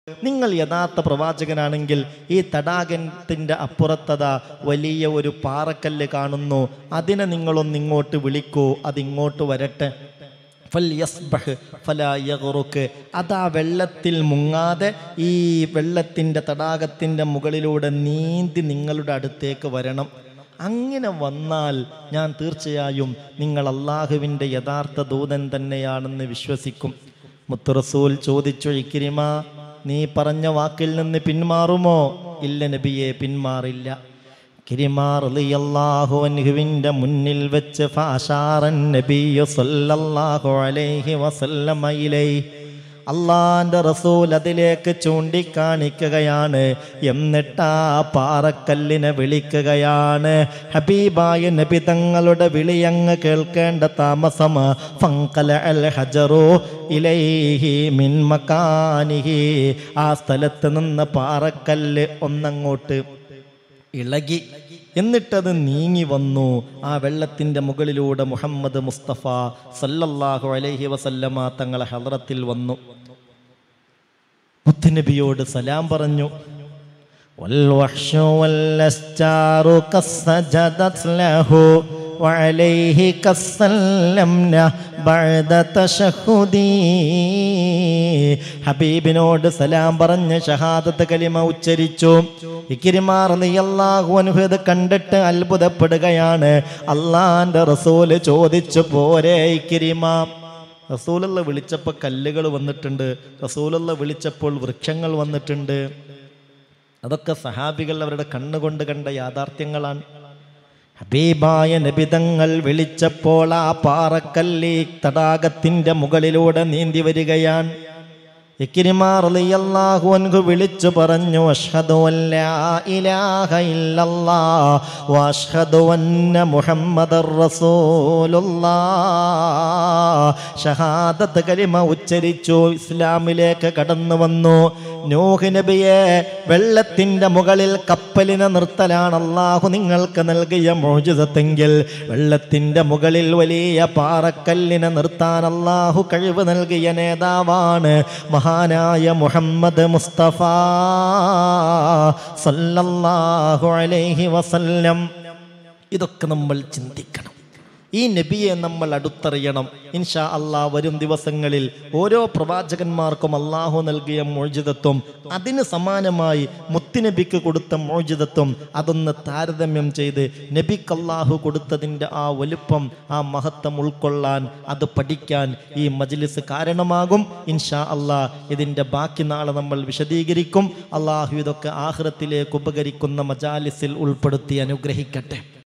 നിങ്ങൾ യഥാർത്ഥ പ്രവാചകനാണെങ്കിൽ ഈ തടാകത്തിൻ്റെ അപ്പുറത്തതാ വലിയ ഒരു പാറക്കല്ല് കാണുന്നു അതിനെ നിങ്ങളൊന്ന് ഇങ്ങോട്ട് വിളിക്കൂ അതിങ്ങോട്ട് വരട്ടെ ഫൽയസ്ബഹ് ഫലാ യഗ്റുക്ക്. അതാ വെള്ളത്തിൽ മുങ്ങാതെ ഈ വെള്ളത്തിൻ്റെ തടാകത്തിൻ്റെ മുകളിലൂടെ നീന്തി നിങ്ങളുടെ അടുത്തേക്ക് വരണം അങ്ങനെ വന്നാൽ ഞാൻ തീർച്ചയായും നിങ്ങൾ അള്ളാഹുവിൻ്റെ യഥാർത്ഥ ദൂതൻ തന്നെയാണെന്ന് വിശ്വസിക്കും മുത്തുറസൂൽ ചോദിച്ചു ഇക്കിരിമ നീ പറഞ്ഞ വാക്കിൽ നിന്ന് പിന്മാറുമോ ഇല്ല നബിയെ പിന്മാറില്ല കിരിമാറിയല്ലാഹുവിൻ്റെ മുന്നിൽ വെച്ച് ഫാഷാറൻ നബിയു സല്ലല്ലാഹു അലൈഹി വസല്ലമ ഇലൈ അള്ളാന്റെ റസൂൽ അതിലേക്ക് ചൂണ്ടിക്കാണിക്കുകയാണ് എന്നിട്ട് ആ പാറക്കല്ലിനെ വിളിക്കുകയാണ് ഹബീബായ നബി തങ്ങളുടെ വിളിയങ്ങ് കേൾക്കേണ്ട താമസം ഫങ്കല അൽ ഹജറു ഇലൈഹി മിൻ മക്കാനിഹി ആ സ്ഥലത്ത് നിന്ന് പാറക്കല്ല് ഒന്നങ്ങോട്ട് ഇളകി എന്നിട്ടത് നീങ്ങി വന്നു ആ വെള്ളത്തിൻ്റെ മുകളിലൂടെ മുഹമ്മദ് മുസ്തഫ സല്ലല്ലാഹു അലൈഹി വസല്ലമ തങ്ങളെ ഹദ്റത്തിൽ വന്നു മുത്തുനബിയോട് സലാം പറഞ്ഞു والوحش والأشجار قد سجدت له وعليه കസ്സല്ലംന بعد تشهدي ഹബീബിനോട് സലാം പറഞ്ഞ് ഷഹാദത്ത് കലിമ ഉച്ചരിച്ചു ഇക്കിരിമാർ അള്ളാഹു അനുഭവത് കണ്ടിട്ട് അത്ഭുതപ്പെടുകയാണ് അള്ളാന്റെ റസൂല് ചോദിച്ചു പോരെ ഇക്കിരിമ റസൂലുള്ള വിളിച്ചപ്പോൾ കല്ലുകൾ വന്നിട്ടുണ്ട് റസൂലുള്ള വിളിച്ചപ്പോൾ വൃക്ഷങ്ങൾ വന്നിട്ടുണ്ട് അതൊക്കെ സഹാബികൾ അവരുടെ കണ്ണുകൊണ്ട് കണ്ട യാഥാർത്ഥ്യങ്ങളാണ് ഹബീബായ നബിതങ്ങൾ വിളിച്ചപ്പോൾ ആ പാറക്കല്ലി തടാകത്തിന്റെ മുകളിലൂടെ നീന്തി വരികയാണ് ഇക്കിരിമാറിയല്ലാഹു അൻഹു വിളിച്ചു പറഞ്ഞു അഷ്ഹദു അല്ലാ ഇലാഹ ഇല്ലല്ലാഹ് വഅഷ്ഹദു അന്ന മുഹമ്മദർ റസൂലുള്ളാഹ് ഷഹാദത്ത് കലിമ ഉച്ചരിച്ചു ഇസ്ലാമിലേക്ക് കടന്നു വന്നു നൂഹ് നബിയെ വെള്ളത്തിന്റെ മുകളിൽ കപ്പലിനെ നിർത്തലാണ് അള്ളാഹു നിങ്ങൾക്ക് നൽകിയ മോചിതത്തെങ്കിൽ വെള്ളത്തിന്റെ മുകളിൽ വലിയ പാറക്കല്ലിനെ നിർത്താൻ അള്ളാഹു കഴിവ് നൽകിയ നേതാവാണ് മഹാനായ മുഹമ്മദ് മുസ്തഫ സല്ലല്ലാഹു അലൈഹി വസല്ലം ഇതൊക്കെ നമ്മൾ ചിന്തിക്കണം ഈ നബിയെ നമ്മൾ അടുത്തറിയണം ഇൻഷാ അള്ളാ വരും ദിവസങ്ങളിൽ ഓരോ പ്രവാചകന്മാർക്കും അള്ളാഹു നൽകിയ മോചിതത്വം അതിന് സമാനമായി മുത്തുനബിക്ക് കൊടുത്ത മോചിതത്വം അതൊന്ന് താരതമ്യം ചെയ്ത് നബിക്ക് അള്ളാഹു കൊടുത്തതിൻ്റെ ആ വലുപ്പം ആ മഹത്വം ഉൾക്കൊള്ളാൻ അത് പഠിക്കാൻ ഈ മജ്ലിസ് കാരണമാകും ഇൻഷാ അള്ളാ ഇതിൻ്റെ ബാക്കി നാളെ നമ്മൾ വിശദീകരിക്കും അള്ളാഹു ഇതൊക്കെ ആഹ്റത്തിലേക്ക് ഉപകരിക്കുന്ന മജാലിസിൽ ഉൾപ്പെടുത്തി അനുഗ്രഹിക്കട്ടെ